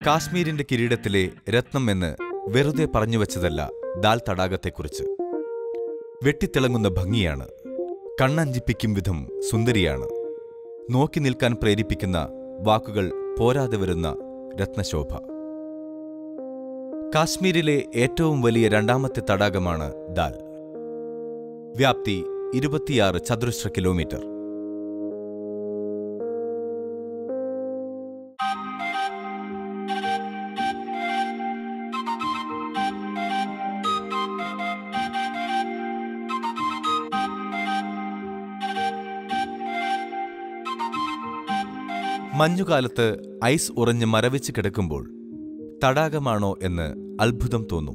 കാശ്മീരിന്റെ കിരീടത്തിലെ രത്നം എന്ന് വെറുതെ പറഞ്ഞു വച്ചതല്ല ദാൽ തടാകത്തെക്കുറിച്ച് വെട്ടിത്തിളങ്ങുന്ന ഭംഗിയാണ് കണ്ണഞ്ചിപ്പിക്കും വിധം സുന്ദരിയാണ് നോക്കി നിൽക്കാൻ പ്രേരിപ്പിക്കുന്ന വാക്കുകൾ പോരാതെ വരുന്ന രത്നശോഭ കാശ്മീരിലെ ഏറ്റവും വലിയ രണ്ടാമത്തെ തടാകമാണ് ദാൽ വ്യാപ്തി ഇരുപത്തിയാറ് ചതുരശ്ര കിലോമീറ്റർ മഞ്ഞുകാലത്ത് ഐസ് ഉറഞ്ഞ് മരവിച്ച് കിടക്കുമ്പോൾ തടാകമാണോ എന്ന് അത്ഭുതം തോന്നും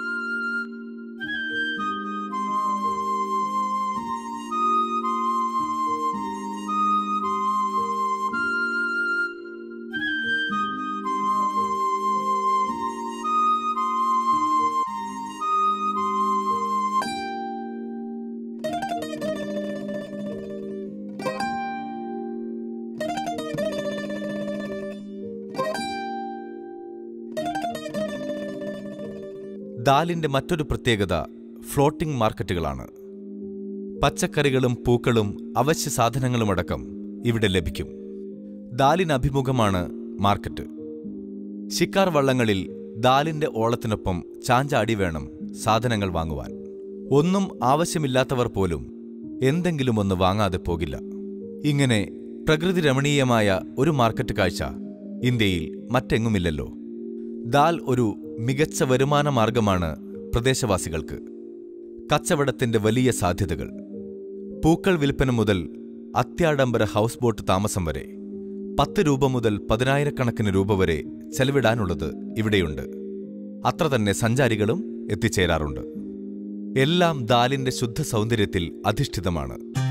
ദാലിന്റെ മറ്റൊരു പ്രത്യേകത ഫ്ലോട്ടിംഗ് മാർക്കറ്റുകളാണ് പച്ചക്കറികളും പൂക്കളും അവശ്യ സാധനങ്ങളുമടക്കം ഇവിടെ ലഭിക്കും ദാലിന് അഭിമുഖമാണ് മാർക്കറ്റ് ശിക്കാർ വള്ളങ്ങളിൽ ദാലിന്റെ ഓളത്തിനൊപ്പം ചാഞ്ചാടി വേണം സാധനങ്ങൾ വാങ്ങുവാൻ ഒന്നും ആവശ്യമില്ലാത്തവർ പോലും എന്തെങ്കിലും ഒന്ന് വാങ്ങാതെ പോകില്ല ഇങ്ങനെ പ്രകൃതി രമണീയമായ ഒരു മാർക്കറ്റ് കാഴ്ച ഇന്ത്യയിൽ മറ്റെങ്ങുമില്ലല്ലോ ദാൽ ഒരു മികച്ച വരുമാന മാർഗമാണ് പ്രദേശവാസികൾക്ക് കച്ചവടത്തിന്റെ വലിയ സാധ്യതകൾ പൂക്കൾ വിൽപ്പന മുതൽ അത്യാഡംബര ഹൗസ് ബോട്ട് താമസം വരെ പത്ത് രൂപ മുതൽ പതിനായിരക്കണക്കിന് രൂപ വരെ ചെലവിടാനുള്ളത് ഇവിടെയുണ്ട് അത്ര തന്നെ സഞ്ചാരികളും എത്തിച്ചേരാറുണ്ട് എല്ലാം ദാലിന്റെ ശുദ്ധ സൗന്ദര്യത്തിൽ അധിഷ്ഠിതമാണ്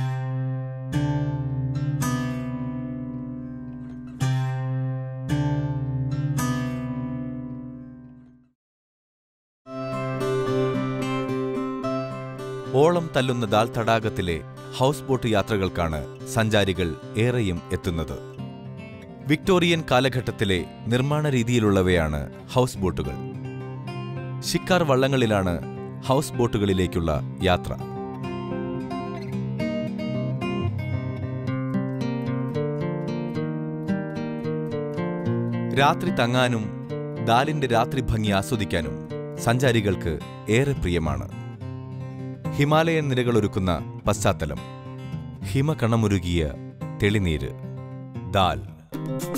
ഓളം തല്ലുന്ന ദാൽ തടാകത്തിലെ ഹൗസ് ബോട്ട് യാത്രകൾക്കാണ് സഞ്ചാരികൾ ഏറെയും എത്തുന്നത് വിക്ടോറിയൻ കാലഘട്ടത്തിലെ നിർമ്മാണ രീതിയിലുള്ളവയാണ് ഹൗസ് ബോട്ടുകൾ ശിക്കാർ വള്ളങ്ങളിലാണ് ഹൗസ് ബോട്ടുകളിലേക്കുള്ള യാത്ര രാത്രി തങ്ങാനും ദാലിന്റെ രാത്രി ഭംഗി ആസ്വദിക്കാനും സഞ്ചാരികൾക്ക് ഏറെ പ്രിയമാണ് ഹിമാലയൻ നിരകളൊരുക്കുന്ന പശ്ചാത്തലം ഹിമകണമുരുകിയ തെളിനീര് ദാൽ